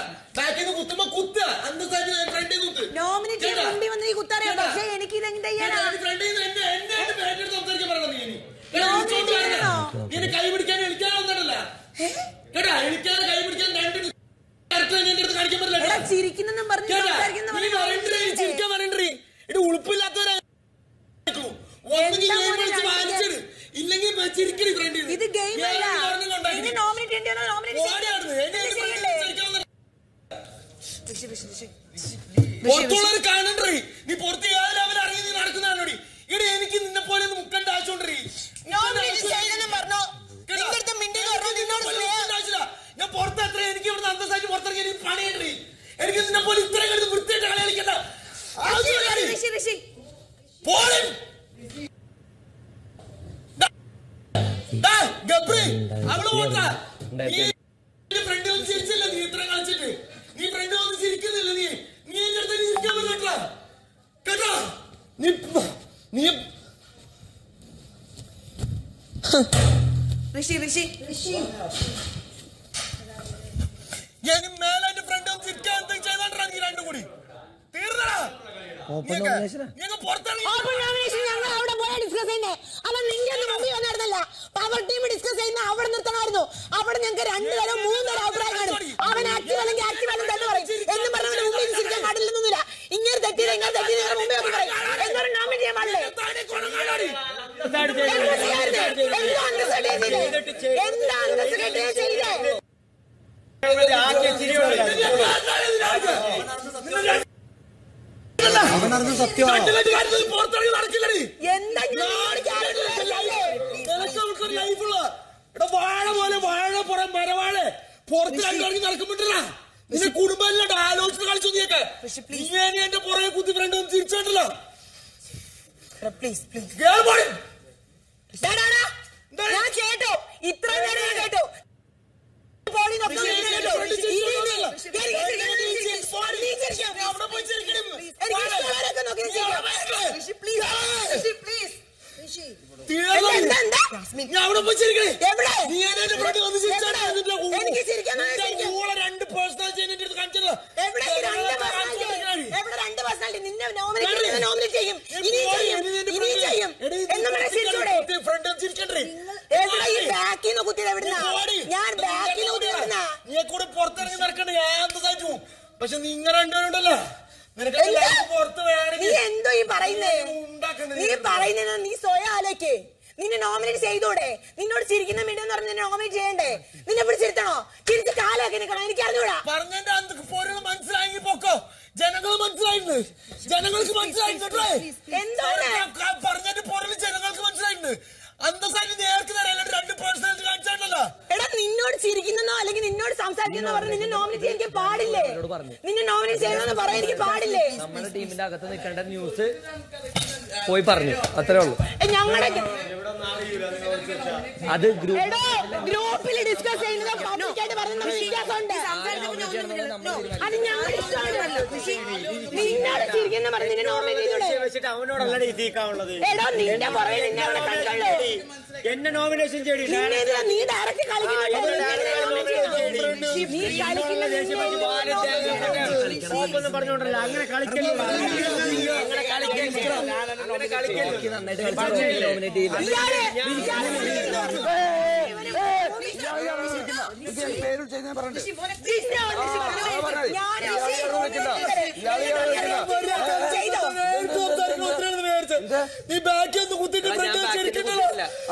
ബാക്കിൽ നിന്ന് കുത്തുമ്പോ കുത്തുക അന്തസ്സായിട്ട് ഫ്രണ്ടിൽ കുത്ത് നോമിനേറ്റ് ചെയ്യാൻ മുമ്പിൽ വന്ന് ഈ കുത്തറിയാം കേട്ടാ? പക്ഷേ എനിക്ക് ഇത് എന്ത് ചെയ്യാനാ കേട്ടാ? ഇത് ഫ്രണ്ടിൽ നിന്ന് എന്നെ എന്നെ ആയിട്ട് ബാക്കിൽ സംസാരിക്കാൻ പറയണം നീ ഇനി. കേട്ടാ? നോമിനേറ്റ് വിളിച്ചോണ്ട് വരണം. ചെയ്യണോ? നീ എന്നെ കൈ പിടിക്കാൻ എണിക്കാൻ വന്നിട്ടല്ല കേട്ടാ എനിക്കാതെ കൈ പിടിക്കാൻ രണ്ട് കറക്റ്റ് എന്റെ അടുത്ത് കാണിക്കാൻ പറ്റില്ല എടാ കേട്ടാ? ചിരിക്കുന്നെന്നും പറഞ്ഞ് കേട്ടാ? സംസാരിക്കുന്ന നീ വരണ്ടേ ചിരിക്കാൻ വരണ്ടേ ഇത് ഉളുപ്പില്ലാത്തവരാ ഒന്നെങ്കിൽ എന്താ ഗെയിം മോനെ കളിച്ച് കാണിക്കാൻ? വാങ്ങിച്ചത് ഇല്ലെങ്കിൽ ചിരിക്കണി ഫ്രണ്ടിൽ ഇത് ഗെയിം അല്ല ഇനി നോമിനേറ്റ് ചെയ്യണ്ടോ നോമിനേറ്റ് ചെയ്യണ്ടേ ഋഷി, ഋഷി, ഋഷി. പുറത്തുള്ളവർ കാണണ്ടേ നീ പുറത്ത് ഏത് ലെവൽ അറിയി നീ നടക്കുന്നതാണോടി ഇവിടെ എനിക്ക് നിന്നെ പോലെ ഒന്ന് മുക്കണ്ട ആവശ്യമുണ്ടേ നോമിനേറ്റ് ചെയ്തെന്നും പറഞ്ഞോ നിന്റെ അടുത്ത് മിണ്ടിന്ന് പറഞ്ഞോ നിന്നോട് സ്നേഹം ഞാൻ പുറത്ത് എത്ര എനിക്ക് ഇവിടെ അന്തസ്സായിട്ട് പുറത്തിറങ്ങി എനിക്ക് പണിയുണ്ടേ എനിക്ക് നിന്നെ പോലെ ഇത്രയും കരുത് വൃത്തിയായിട്ട് കളി കളിക്കണ്ട ആവശ്യമില്ല. ഋഷി ഋഷി പോരെ. ദാ, ദാ, ഗബ്രി, അവള് പോട്ടാ. നീ എന്റെ ഫ്രണ്ടിൽ വന്ന് ചിരിച്ചില്ല നീ ഇത്ര കളിച്ചിട്ട് നീ ഫ്രണ്ടിൽ വന്ന് ചിരിക്കുന്നില്ല നീ നീ എന്റെ അടുത്ത് ചിരിക്കാൻ പറ്റില്ല കേട്ടോ നീ നീ ഋഷി ഋഷി ഞാൻ മേലെ എന്റെ ഫ്രണ്ട് വന്ന് ചിരിക്കാൻ എന്തെങ്കിലും ചെയ്താണ്ടാ നീ രണ്ടും കൂടി തീർന്നടാ ഞങ്ങൾ പുറത്തിറങ്ങി ഓപ്പൺ നോമിനേഷൻ ഞങ്ങൾ അവിടെ പോയാ ഡിസ്കസ് ചെയ്യുന്നേ അവൻ നിന്റെ ഒന്നും മുമ്പിൽ വന്നിരുന്നല്ല പവർ ടീം ഡിസ്കസ് ചെയ്യുന്ന അവിടെ നിർത്തണമായിരുന്നു അവിടെ ഞങ്ങൾക്ക് രണ്ടു തരം മൂന്ന് തരം അഭിപ്രായം കാണും അവൻ ആക്റ്റീവ് അല്ലെങ്കിൽ ആക്റ്റീവ് അല്ലെങ്കിൽ തന്നെ പറയും എന്ന് പറഞ്ഞവന്റെ മുമ്പിൽ ഇത് ചിരിക്കാൻ പാടില്ലെന്നൊന്നുമില്ല ഇങ്ങനെ തെറ്റിയത് ഇങ്ങനെ തെറ്റിയത് നിങ്ങളുടെ മുമ്പിൽ വന്ന് പറയും എന്നൊരു നോമിനേറ്റ് ചെയ്യാൻ പാടില്ലേ താഴെ കൊണങ്ങാടാടി. എന്താ ചെയ്യരുത്? എന്താ അന്തസ്സ് കെട്ടിയത്? എന്താ അന്തസ്സ് കെട്ടിയത് ചെയ്തേ അവനറിഞ്ഞ സത്യമാണ് കട്ടിലിട്ട് കാര്യത്തിൽ പുറത്തിറങ്ങി നടക്കില്ലടി എന്താ ഞാൻ നിനക്ക് അവൾക്കൊരു ലൈഫുള്ള എടാ വാഴ പോലെ വാഴ പുറം മരവാഴ പുറത്ത് രണ്ടിറങ്ങി നടക്കുമ്പോട്ടില്ല നിന്റെ കുടുംബം ആലോചിച്ച് കളിച്ചു നീയൊക്കെ നീ ഞാൻ എന്റെ പുറകെ കുത്തി ഫ്രണ്ട് ഒന്ന് തിരിച്ചോണ്ടല്ലോ പ്ലീസ് പ്ലീസ് കേറി പോടി. ഞാൻ കേട്ടോ ഇത്ര നേരം ഞാൻ കേട്ടോ പോടി നോക്കാൻ ഞാൻ കേട്ടോ. ഇനി നീ- കേറി, കേറി, കേറി, കേറി, കേറി. നീ ചിരിക്കാം. നീ അവിടെ പോയി ചിരിക്കണം. എനിക്ക് ഇഷ്ടമുള്ളവരൊക്കെ നോക്കി ഞാൻ ചിരിക്കാം. ഋഷി, please. Rishi, please. ഋഷി. തീർന്നു. എന്താ, എന്താ? നീ അവിടെ പോയി ചിരിക്കണേ എവിടെ? നീ എന്റെ ഫ്രണ്ട് വന്ന് ചിരിച്ചാണ് എവിടെ? നിന്റെ ഊ- എനിക്ക് ചിരിക്കാൻ നിന്റെ ചിരിക്കാം. ഊള രണ്ട് പേഴ്സണാലിറ്റി എന്റെ അടുത്ത് കാണിച്ചല്ലോ എവിടെ ഈ രണ്ട് personality? എവിടെ രണ്ട് personality? നിന്നെ nominate ചെയ്യുന്നത് nominate ചെയ്യും. ഇനിയും ചെയ്യും. ഇനിയും ചെയ്യും. എന്ന് പറഞ്ഞ് ചിരിച്ചൂടെ? ഫ്രണ്ട് ചിരിക്കണ്ടേ എവിടെ ഈ back ന്ന് കുത്തിയത് എവിടുന്നാ? ഞാൻ back ന്ന് കുത്തിയത് എവിടുന്നാ? നീ കൂടെ പുറത്തിറങ്ങി നടക്കണ്ട ഞാൻ എന്തായിട്ട് പോവും പക്ഷെ നിങ്ങൾ രണ്ടുപേരുണ്ടല്ലോ നിനക്ക് എന്താ? life പുറത്ത് നീ വേണമെങ്കിൽ എന്തോ ഈ പറയുന്നേ ഉണ്ടാക്കണ്ട നീ പറയുന്നത് നീ സ്വയം ആലോചിക്ക് നിന്നെ നോമിനേറ്റ് ചെയ്തൂടെ നിന്നോട് ചിരിക്കുന്ന മീഡിയം പറഞ്ഞ് നിന്നെ നോമിനേറ്റ് ചെയ്യണ്ടേ നിന്നെ പിടിച്ചിരുത്തണോ തിരിച്ച് കാലാക്കി നിൽക്കണം എനിക്ക് അറിഞ്ഞൂടാ പറഞ്ഞതിന്റെ അന്തൊക്കെ പോരുകൾ മനസ്സിലായെങ്കിൽ പൊക്കോ ജനങ്ങൾ മനസ്സിലായിട്ടുണ്ട് ജനങ്ങൾക്ക് മനസ്സിലായിട്ടുണ്ട് എന്താണ്? പറഞ്ഞതിന്റെ പോരല് ജനങ്ങൾക്ക് മനസ്സിലായിട്ടുണ്ട് അന്തസ്സായിട്ട് നേർക്ക് തരാനായിട്ട് രണ്ട് പേഴ്സണാലിറ്റി കാണിച്ചാണല്ലോ എടാ നിന്നോട് ചിരിക്കുന്നോ അല്ലെങ്കിൽ നിന്നോട് സംസാരിക്കുന്നോ പറഞ്ഞ് നിന്നെ നോമിനേറ്റ് ചെയ്യാൻ എനിക്ക് പാടില്ലേ നിന്നെ നോമിനേറ്റ് ചെയ്യണമെന്ന് പറയാൻ എനിക്ക് പാടില്ലേ നമ്മുടെ ടീമിന്റെ അകത്ത് നിൽക്കേണ്ട ന്യൂസ് പോയി പറഞ്ഞു അത്രേ ഉള്ളൂ ഏ, ഞങ്ങളുടെ അത് ഗ്രൂപ്പ് എടോ ഗ്രൂപ്പിൽ ഡിസ്കസ് ചെയ്യുന്നത് പബ്ലിക്കായിട്ട് പറയുന്നത് വ്യത്യാസമുണ്ട് അത് ഞങ്ങളുടെ ഇഷ്ടമാണ് നിന്നോട് ചിരിക്കുന്ന പറഞ്ഞ് നിന്നെ നോമിനേറ്റ് ചെയ്തൂടെ വെച്ചിട്ട് അവനോടല്ല തീക്കാവുള്ളത് എടോ നിന്റെ പുറകെ നിന്നെ അവിടെ കണ്ടല്ലോ എന്നെ നോമിനേഷൻ ചെയ്തി നിന്നെ ഇതിലാ നീ ഡയറക്റ്റ് നീ കളിക്കുന്നത് ഒന്നും പറഞ്ഞോണ്ടല്ല അങ്ങനെ കളിക്കല്ലേ അങ്ങനെ കളിക്കല്ലേ അങ്ങനെ കളിക്കല്ലേ നന്നായിട്ട് കളിച്ചു നോമിനേറ്റ് ചെയ്യില്ല പേരും ചെയ്യുന്ന പറഞ്ഞിട്ട് നീ ബാക്കി ഒന്ന് കുത്തിട്ട് ഫ്രണ്ട് ചിരിക്കണ്ടല്ലോ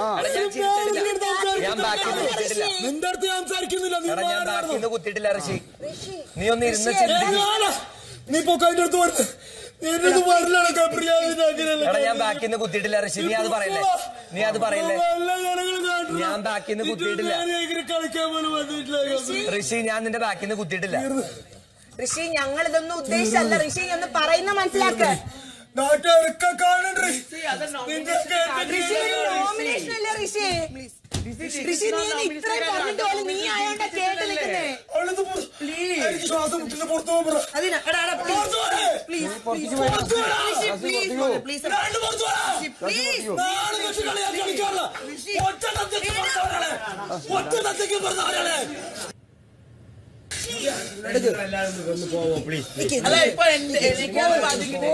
ഞാൻ ബാക്കിൽ നിന്ന് കുത്തിയിട്ടില്ല നിന്റെ അടുത്ത് ഞാൻ സംസാരിക്കുന്നില്ല നീ എടാ ഞാൻ മാറി ബാക്കിൽ നടന്നോ. നിന്ന് കുത്തിയിട്ടില്ല ഋഷി നീ ഒന്ന് ഇരുന്ന് ഏ, ചിന്തിക്ക് ഞാനാ? നീ പൊക്ക അതിന്റെ അടുത്ത് വരുന്നത് നീ എന്റെ അടുത്ത് വരില്ലാണ് കപ്രിയാവിന്റെ എടാ ഞാൻ ബാക്കിൽ നിന്ന് കുത്തിയിട്ടില്ല ഋഷി നീ അത് പറയല്ലേ നീ അത് പറയല്ലേ ഞാൻ ബാക്കിൽ നിന്ന് കുത്തിയിട്ടില്ല കളിക്കാൻ പോലും വന്നിട്ടില്ല ഋഷി ഞാൻ നിന്റെ ബാക്കിൽ നിന്ന് കുത്തിയിട്ടില്ല ഋഷി ഞങ്ങൾ ഇതൊന്നും ഉദ്ദേശിച്ചല്ല ഋഷി എന്ന് പറയുന്ന മനസ്സിലാക്ക് നാട്ടുകാരൊക്കെ കാണണ്ടേ നിന്റെ ഋഷി നോമിനേഷൻ അല്ലേ ഋഷി ഋഷി നീ എന്നെ ഇത്രയും പറഞ്ഞിട്ട് പോലും നീ ആയോണ്ടാ കേട്ട് നിൽക്കുന്നേ അവളത് പോ- എനിക്ക് ശ്വാസം മുട്ടില്ല പുറത്തു പോകാൻ പറ അതിനാ എടാ എടാ പുറത്തു പോരെ. പുറത്തു പോരാ. പ്ലീസ് രണ്ട് പുറത്തു പോരാ. പ്ലീസ് നാളെ വെച്ച് കളിയാ കളിക്കാറില്ല. ഒറ്റ തത്തയ്ക്ക് പറഞ്ഞ ഒരാളെ. ഒറ്റ തത്തയ്ക്ക് പറഞ്ഞ ഒരാളെ. അല്ല ഇപ്പൊ എന്റെ- എനിക്ക് ബാധിക്കുന്നു.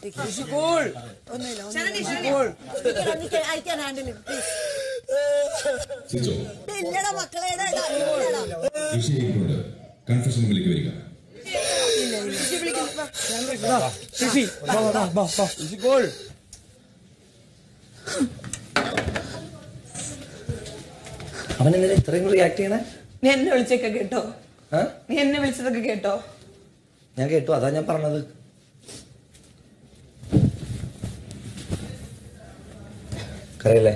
സിജോ ഇല്ലടാ മക്കളെ എടാ, എടാ, ഇല്ലടാ. ഋഷിയോട് കൺഫ്യൂഷൻ റൂമിലേക്ക് വരിക അവൻ എന്തിനാ ഇത്രയും റിയാക്ട് ചെയ്യണേ നീ എന്നെ വിളിച്ചൊക്കെ കേട്ടോ ആ? നീ എന്നെ വിളിച്ചതൊക്കെ കേട്ടോ ഞാൻ കേട്ടു അതാ ഞാൻ പറഞ്ഞത് കറിയല്ലേ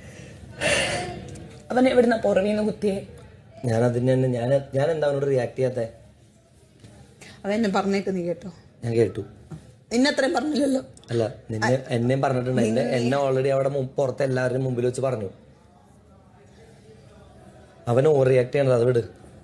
അവൻ എവിടുന്ന പുറമേന്ന് കുത്തിയെ ഞാൻ അതിന് തന്നെ ഞാൻ ഞാൻ എന്താ അവനോട് റിയാക്ട് ചെയ്യാത്തെ അതെന്നെ പറഞ്ഞേക്ക് നീ കേട്ടോ ഞാൻ കേട്ടു നിന്നത്രയും പറഞ്ഞില്ലല്ലോ അല്ല നിന്നെ എന്നെയും പറഞ്ഞിട്ടുണ്ട് എന്നെ എന്നെ ഓൾറെഡി അവിടെ മു- പുറത്ത് എല്ലാവരുടെയും മുമ്പിൽ വെച്ച് പറഞ്ഞു അവൻ ഓവർ റിയാക്ട് ചെയ്യണത് അത് വിട്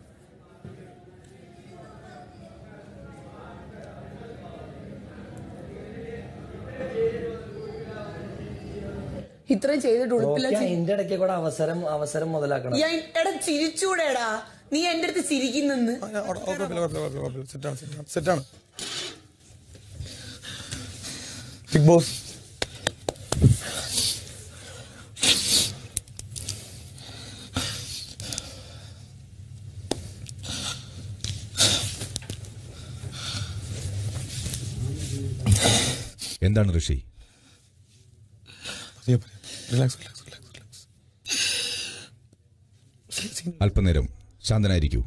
ഇത്രയും ചെയ്തിട്ട് ഉടുപ്പില്ല ഓക്കേ, അതിന്റെ ഇടയ്ക്ക് കൂടെ അവസരം അവസരം മുതലാക്കണം എടാ ചിരിച്ചൂടെടാ നീ എന്റെ അടുത്ത് ചിരിക്കുന്നെന്ന് സെറ്റാണ് സെറ്റാണ് സെറ്റാണ് ബിഗ് ബോസ് എന്താണ് Rishi relax relax relax relax അല്പനേരം ശാന്തനായിരിക്കൂ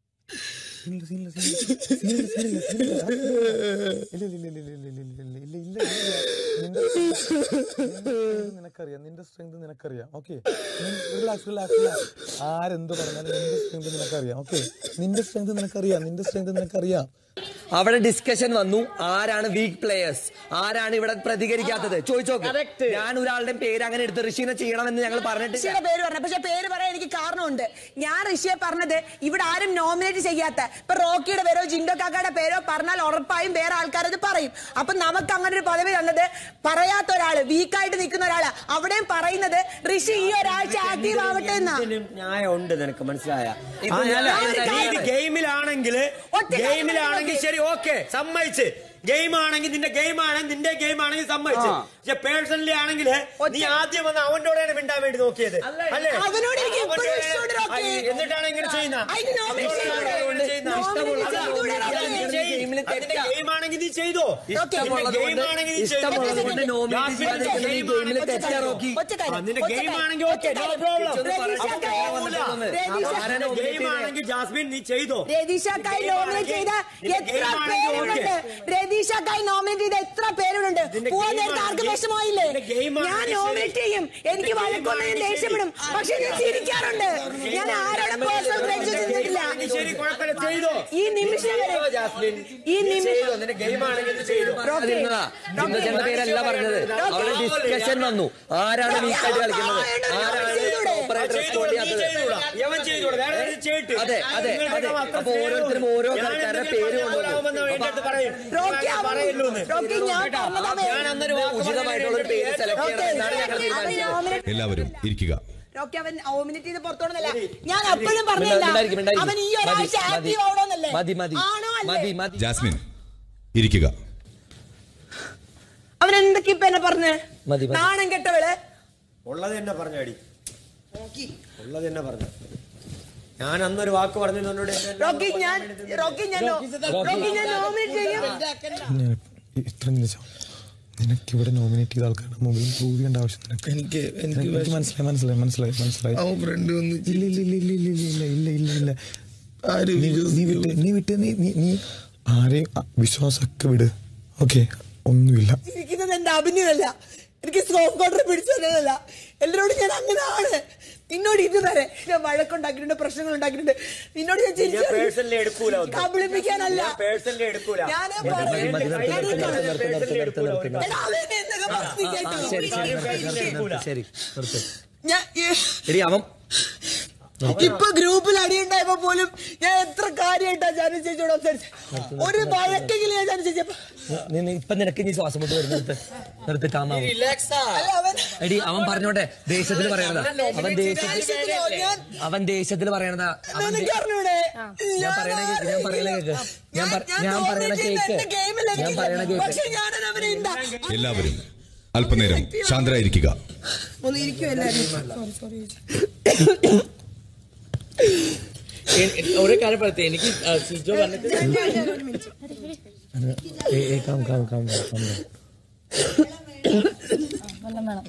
നിനക്കറിയാം നിന്റെ സ്ട്രെങ്ത് നിനക്കറിയാം ഓക്കെ റിലാക്സ് റിലാക്സ് റിലാക്സ് ആരെന്ത് പറഞ്ഞാലും നിന്റെ സ്ട്രെങ്ത് നിനക്കറിയാം ഓക്കെ നിന്റെ സ്ട്രെങ്ത് നിനക്കറിയാം നിന്റെ സ്ട്രെങ്ത് നിനക്കറിയാം അവിടെ ഡിസ്കഷൻ വന്നു ആരാണ് വീക്ക് പ്ലേയേഴ്സ് ആരാണ് ഇവിടെ പ്രതികരിക്കാത്തത് ചോദിച്ചോക്ക് ഞാൻ ഒരാളുടെ പേര് അങ്ങനെ എടുത്ത് ഋഷിനെ ചെയ്യണമെന്ന് ഞങ്ങൾ പറഞ്ഞിട്ടില്ല ഋഷിയുടെ പേര് പറഞ്ഞു പക്ഷെ പേര് പറയാൻ എനിക്ക് കാരണമുണ്ട് ഞാൻ ഋഷിയെ പറഞ്ഞത് ഇവിടെ ആരും നോമിനേറ്റ് ചെയ്യാത്ത ഇപ്പൊ റോക്കിയുടെ പേരോ ജിൻഡോ കാക്കയുടെ പേരോ പറഞ്ഞാൽ ഉറപ്പായും വേറെ ആൾക്കാരത് പറയും അപ്പൊ നമുക്ക് അങ്ങനെ ഒരു പദവി തന്നത് പറയാത്ത ഒരാള് വീക്കായിട്ട് നിൽക്കുന്ന ഒരാള് അവിടെയും പറയുന്നത് ഋഷി ഈ ഒരാഴ്ച ആക്റ്റീവ് ആവട്ടെ എന്നാ ന്യായമുണ്ട് നിനക്ക് മനസ്സിലായ ഇത് ഞാൻ- ഗെയിമിലാണെങ്കിൽ ഒറ്റ കാര്യം ഗെയിമിലാണെങ്കിൽ നോക്ക്. ശരി ഓക്കെ സമ്മതിച്ച് ഗെയിം ആണെങ്കിൽ നിന്റെ ഗെയിം ആണെങ്കിൽ നിന്റെ ഗെയിം ആണെങ്കിൽ സമ്മതിച്ച് പക്ഷെ പേഴ്സണലി ആണെങ്കിൽ നീ ആദ്യം വന്ന് അവനോടാണ് മിണ്ടാൻ വേണ്ടി നോക്കിയത് അല്ലേ അവനോട് എനിക്ക് അവനോട് ഇപ്പോഴും ഇഷ്ടമുണ്ട് റോക്കി. ആ, എന്നിട്ടാണ് ഇങ്ങനെ ചെയ്യുന്ന അതിന് nominate ചെയ്തൂടെ? Nominate ചെയ്തൂടെ റോക്കി? ഗെയിം ആണെങ്കിൽ നീ ചെയ്തോ ഇഷ്ടമുള്ളത് ഗെയിം കൊണ്ട് ആണെങ്കിൽ നീ ചെയ്തോ. ഇഷ്ടമുള്ളത് കൊണ്ട് നോമിനേറ്റ് ചെയ്യാതിരിക്കുന്ന ഈ ഗെയിമിൽ തെറ്റാ റോക്കി ഒറ്റ കാര്യം, ആ, നിന്റെ ഒറ്റ ഗെയിം കാര്യം, ആണെങ്കിൽ ഒറ്റ ഓക്കെ നോ കാര്യം. പ്രോബ്ലം രതീഷ് അക്കായെ വന്നിട്ടൊന്ന് രതീഷ് ആരാ nominate ഗെയിം ചെയ്തേ? ആണെങ്കിൽ ജാസ്മിൻ നീ ചെയ്തോ രതീഷക്കായി നോമിനേറ്റ് ചെയ്ത എത്ര ഗെയിം ആണെങ്കിൽ പേരുണ്ട് രതീഷക്കായി നോമിനേറ്റ് ചെയ്ത എത്ര പേരുണ്ട് നിന്റെ പോവാൻ ഗെയിം നേരത്തെ ആർക്ക് ആണെങ്കിൽ- വിഷമമായില്ലേ നിന്റെ ഗെയിം ഞാൻ ആണെങ്കിൽ നോമിനേറ്റ് ശരി. ചെയ്യും എനിക്ക് നിന്റെ ഗെയിം വഴക്കൊന്നും ആണെങ്കിൽ ദേഷ്യപ്പെടും ശരി. പക്ഷെ ഞാൻ ചിരിക്കാറുണ്ട് ഞാൻ ആരോടും പേഴ്സണൽ ഗ്രഡ്ജ് ചെയ്തിട്ടില്ല ശരി കുഴപ്പമില്ല ചെയ്തോ ഈ നിമിഷം വരെ ജാസ്മിൻ ഈ നിമിഷം ചെയ്തോ നിന്റെ ഗെയിം ആണെങ്കിൽ നീ ചെയ്തോ അതിരുന്നതാ ജിന്നച്ചന്റെ പേരല്ല പറഞ്ഞത് അവിടെ ഡിസ്കഷൻ വന്നു ആരാണ് വീക്കായിട്ട് കളിക്കുന്നത് ആരാണ് പ്രോപ്പറായിട്ട് റെസ്പോണ്ട് ചെയ്യാത്തത് യവൻ ചെയ്തോളൂ വേറെ ആരും ചെയ്തിട്ട് അതെ, അതെ, അതെ. അപ്പൊ ഓരോരുത്തരും ഓരോ കളിക്കാരുടെ പേര് കൊണ്ടുവന്നു. റോക്കി അവൻ- പറയല്ലൂന്ന് റോക്കി ഞാൻ പറഞ്ഞത് ഞാൻ അന്നൊരു വാക്ക് ഉചിതമായിട്ടുള്ള ഒരു പേര് സെലക്ട് ചെയ്യണം എന്നാണ് ഞങ്ങൾ അവൻ തീരുമാനിച്ചത് നോമിനേറ്റ് എല്ലാവരും ഇരിക്കുക റോക്കി അവൻ നോമിനേറ്റ് ചെയ്ത് പുറത്തോടുന്നല്ല ഞാൻ അപ്പോഴും പറഞ്ഞില്ല മിണ്ടായിരിക്കും, മിണ്ടായിരിക്കും. അവൻ ഈ ഒരാഴ്ച മതി, ആക്റ്റീവ് ആവണമെന്നല്ലേ മതി മതി ആണോ മതി അല്ലേ മതി ജാസ്മിൻ ഇരിക്കുക അവൻ എന്തൊക്കെ ഇപ്പൊ എന്നെ പറഞ്ഞ് മതി, മതി. നാണം കെട്ടവള് ഉള്ളത് തന്നെ പറഞ്ഞാടി ഉള്ളത് തന്നെ പറഞ്ഞു ഞാൻ അന്നൊരു വാക്ക് പറഞ്ഞു എന്നോട് എന്നെ- റോക്കി ഞാൻ റോക്കി ഞാൻ നോ- റോക്കി ഞാൻ നോമിനേറ്റ് ചെയ്യും ഞാൻ ഇത്ര നിമിഷം നിനക്ക് ഇവിടെ നോമിനേറ്റ് ചെയ്ത ആൾക്കാരുടെ മുമ്പിൽ പ്രൂവ് ചെയ്യേണ്ട ആവശ്യം നിനക്ക് എനിക്ക് എനിക്ക് മനസ്സിലായി മനസ്സിലായി മനസ്സിലായി മനസ്സിലായി ഇല്ല ഇല്ല ഇല്ല ഇല്ല ഇല്ല ഇല്ല ഇല്ല ഇല്ല ഇല്ല നീ നീ വിട്ട് നീ വിട്ട് നീ നീ നീ ആരെയും അ- വിശ്വാസമൊക്കെ വിട് ഓക്കെ ഒന്നുമില്ല ഇരിക്കുന്നത് എന്റെ അഭിനയമല്ല എനിക്ക് സോഫ് കോട്ടർ പിടിച്ചതല്ല എല്ലാരോടും ഞാൻ അങ്ങനെയാണ് നിന്നോട് ഇതുവരെ ഞാൻ വഴക്കുണ്ടാക്കിയിട്ടുണ്ട് പ്രശ്നങ്ങൾ ഉണ്ടാക്കിയിട്ടുണ്ട് നിന്നോട് ഞാൻ ഞാൻ പേഴ്സണലി എടുക്കൂല ഒന്നും. കബളിപ്പിക്കാനല്ല ഞാൻ പേഴ്സണലി എടുക്കൂല ഞാൻ മതി, മതി, നിർത്ത്, നിർത്ത്, നിർത്ത്, നിർത്ത്, നിർത്ത്, നിർത്ത്, നിർത്ത്, നിർത്ത്, നിർത്ത്. എടാ, അവനെ എന്തൊക്കെ പറഞ്ഞ് ആ, കേട്ടോ? ശരി ശരി നിർത്ത്, നിർത്ത്, നിർത്ത്, ശരി നിർത്ത് ഞാൻ എടി അവൻ ഇപ്പൊ ഗ്രൂപ്പിൽ അടിയുണ്ടായപ്പോ പോലും ഞാൻ എത്ര കാര്യമായിട്ടാ ഞാൻ ചേച്ചിയോട് സംസാരിച്ചു ഒരു വഴക്കെങ്കിലും ഞാൻ ചാനു ചേച്ചി നീ- നീ ഇപ്പൊ നിനക്ക് ഇനി ശ്വാസം മുട്ട് വരുന്നു നിർത്ത് നിർത്ത് കാമാവും അല്ല അവൻ എടി അവൻ പറഞ്ഞോട്ടെ ദേശത്തിൽ പറയണതാ അവൻ ദേശത്തിൽ ദേശത്തിലോ ഞാൻ അവൻ ദേശത്തിൽ പറയണതാ അവൻ ദേ- നിനക്ക് അറിഞ്ഞൂടെ ഞാൻ പറയണ കേക്ക് ഞാൻ പറയണ കേക്ക് ഞാൻ പറ- ഞാൻ പറയണ കേക്ക് ഞാൻ പറയണ കേക്ക് പക്ഷെ ഞാനത് അവനെ ഉണ്ടാ എല്ലാവരും അല്പനേരം ശാന്തരായിരിക്കുക ഒന്ന് ഇരിക്കും എല്ലാവരും ഒരു കാര്യം പറയട്ടെ എനിക്ക് ആ, സിജോ പറഞ്ഞിട്ട് ഏ, ഏ, calm calm calm calm calm വെള്ളം വേണം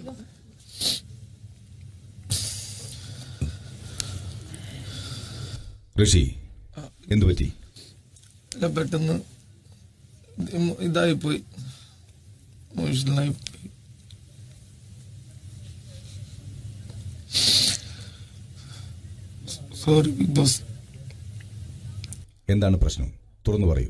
ഋഷി എന്തു പറ്റി അല്ല പെട്ടെന്ന് ഇമോ- ഇതായിപ്പോയി ഇമോഷണലായി പോയി സോറി ബിഗ് ബോസ് എന്താണ് പ്രശ്നം തുറന്നു പറയൂ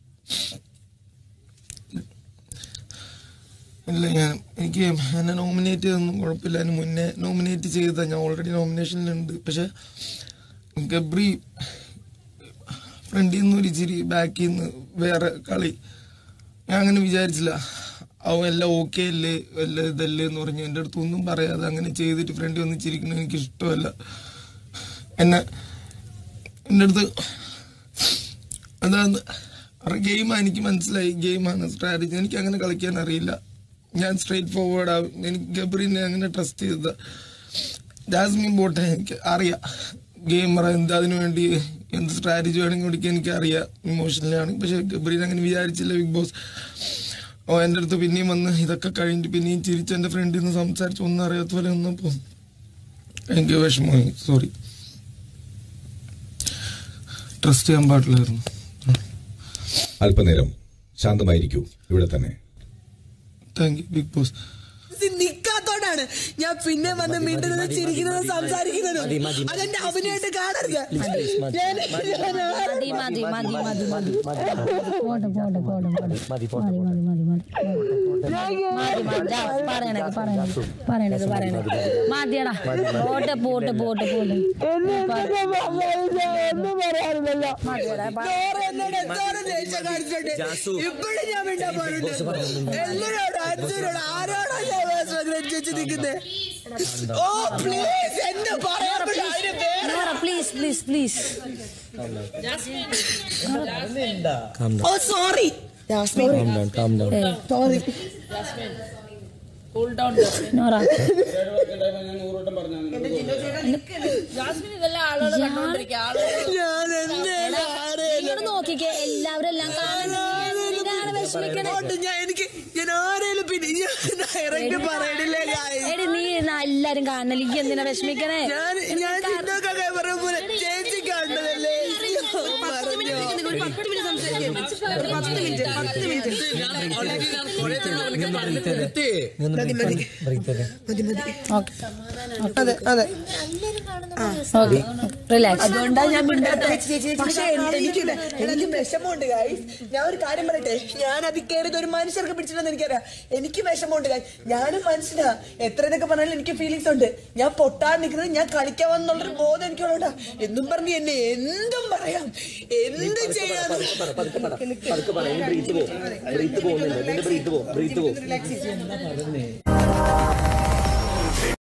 ഇല്ല ഞാൻ എനിക്ക് എന്നെ നോമിനേറ്റ് ചെയ്തൊന്നും കുഴപ്പമില്ല അതിന് മുന്നേ നോമിനേറ്റ് ചെയ്ത ഞാൻ ഓൾറെഡി നോമിനേഷനിലുണ്ട് പക്ഷെ ഗബ്രി ഫ്രണ്ടിൽ നിന്ന് ഒരു ഇച്ചിരി ബാക്കിൽ നിന്ന് വേറെ കളി ഞാൻ അങ്ങനെ വിചാരിച്ചില്ല അവൻ എല്ലാം ഓക്കെ അല്ലേ എല്ലാം ഇതല്ലേ എന്ന് പറഞ്ഞു എൻ്റെ അടുത്ത് ഒന്നും പറയാതെ അങ്ങനെ ചെയ്തിട്ട് ഫ്രണ്ടിൽ വന്ന് ചിരിക്കുന്നത് എനിക്ക് ഇഷ്ടമല്ല എന്നെ എൻ്റെ അടുത്ത് അതാണ് ഗെയിമാണ് എനിക്ക് മനസ്സിലായി ഗെയിമാണ് സ്ട്രാറ്റജി എനിക്ക് അങ്ങനെ കളിക്കാൻ അറിയില്ല ഞാൻ സ്ട്രേറ്റ് ഫോർവേഡ് ആവും എനിക്ക് ഗബ്രീനെ അങ്ങനെ ട്രസ്റ്റ് ചെയ്തത് ജാസ്മിൻ ബോട്ടെ എനിക്ക് അറിയാം ഗെയിമർ എന്ത് അതിനു വേണ്ടി എന്ത് സ്ട്രാറ്റജി വേണമെങ്കിൽ കളിക്കാൻ എനിക്ക് അറിയാം ഇമോഷണലാണ് പക്ഷെ ഗബ്രീൻ അങ്ങനെ വിചാരിച്ചില്ല ബിഗ് ബോസ് ഓ എൻ്റെ അടുത്ത് പിന്നെയും വന്ന് ഇതൊക്കെ കഴിഞ്ഞിട്ട് പിന്നെയും ചിരിച്ച് എൻ്റെ ഫ്രണ്ടിൽ നിന്ന് സംസാരിച്ച് ഒന്നും അറിയാത്ത പോലെ വന്നപ്പോൾ എനിക്ക് വിഷമമായി സോറി ട്രസ്റ്റ് ചെയ്യാൻ പാടില്ലായിരുന്നു അല്പനേരം ശാന്തമായിരിക്കൂ ഇവിടെ തന്നെ താങ്ക് യു ബിഗ് ബോസ് നിക്കാത്തോണ്ടാണ് ഞാൻ പിന്നെ വന്ന് മിണ്ടുന്നത് ചിരിക്കുന്നത് സംസാരിക്കുന്നതും മതി, മതി, മതി. അതെന്റെ അഭിനയമായിട്ട് കാണരുത് please, മതി. ഞാൻ- ഞാൻ ആരും മതി മതി മതി മതി മതി പോട്ടെ പോട്ടെ പോട്ടെ പോട്ടെ മതി പോട്ടെ മതി മതി മതി മതി മതി മതി ജാ, പറയണത് പറയണത് പറയണത് പറയണത് മതിയടാ പോട്ടെ പോട്ടെ പോട്ടെ പോട്ടെ ഒന്നും പറയാറില്ലല്ലോ മതിയടാ പറ. ചോറ് എന്നോട് എന്തോരം ദേഷ്യം കാണിച്ചിട്ടുണ്ട് ഇപ്പോഴും ഞാൻ മിണ്ടാൻ പാടുണ്ട് എല്ലാരോടും അച്ഛനോട് ആരോടാ ഞാൻ ശ്രദ്ധിച്ച് നിൽക്കുന്നത് ഓ പ്ലീസ് എന്നെ പറയാൻ പറ്റില്ല. അതിന് വേറെ നോറ പ്ലീസ് പ്ലീസ് പ്ലീസ് ഓ sorry calm down calm down sorry Nora ഞാൻ എന്തേലും ആരെയും ഇങ്ങോട്ട് നോക്കിക്കേ എല്ലാവരും എല്ലാം കാണാൻ വിഷമിക്കണേ കൊണ്ട് ഞാൻ എനിക്ക് ഞാൻ ആരേലും പിന്നെ ഞാൻ ഡയറക്റ്റ് പറയണില്ലേ guys. എടി നീ ഇരുന്നാ എല്ലാരും കാണണല്ലേ ഈ എന്തിനാ വിഷമിക്കണേ ഞാൻ ഞാൻ ചിന്തക്കൊക്കെ പറഞ്ഞ പോലെ ചേച്ചി കണ്ടതല്ലേ അതെ അതെ ഓക്കെ റിലാക്സ് അതുകൊണ്ടാണ് ഞാൻ മിണ്ടാത്ത പക്ഷേ എനിക്ക് എനിക്ക് വിഷമമുണ്ട് ഗൈസ് ഞാൻ ഒരു കാര്യം പറയട്ടെ ഞാൻ അതിൽ കയറിയത് ഒരു മനുഷ്യർക്ക് പിടിച്ചില്ലെന്ന് എനിക്കറിയാം എനിക്ക് വിഷമമുണ്ട് ഗൈസ് ഞാനും മനുഷ്യനാ എത്ര ഇതൊക്കെ പറഞ്ഞാലും എനിക്ക് ഫീലിങ്സ് ഉണ്ട് ഞാൻ പൊട്ടാൻ നിൽക്കുന്നത് ഞാൻ കളിക്കാൻ വന്നുള്ളൊരു ബോധം എനിക്കുള്ളതാ എന്നും പറഞ്ഞ് എന്നെ എന്തും പറയാം എന്ത് ചെയ്യാനും പതുക്കെ പറ പതുക്കെ പറ ബ്രീത്ത് പോ ബ്രീത്ത് പോകുന്നുണ്ട് ബ്രീത്ത് പോ ബ്രീത്ത് പോ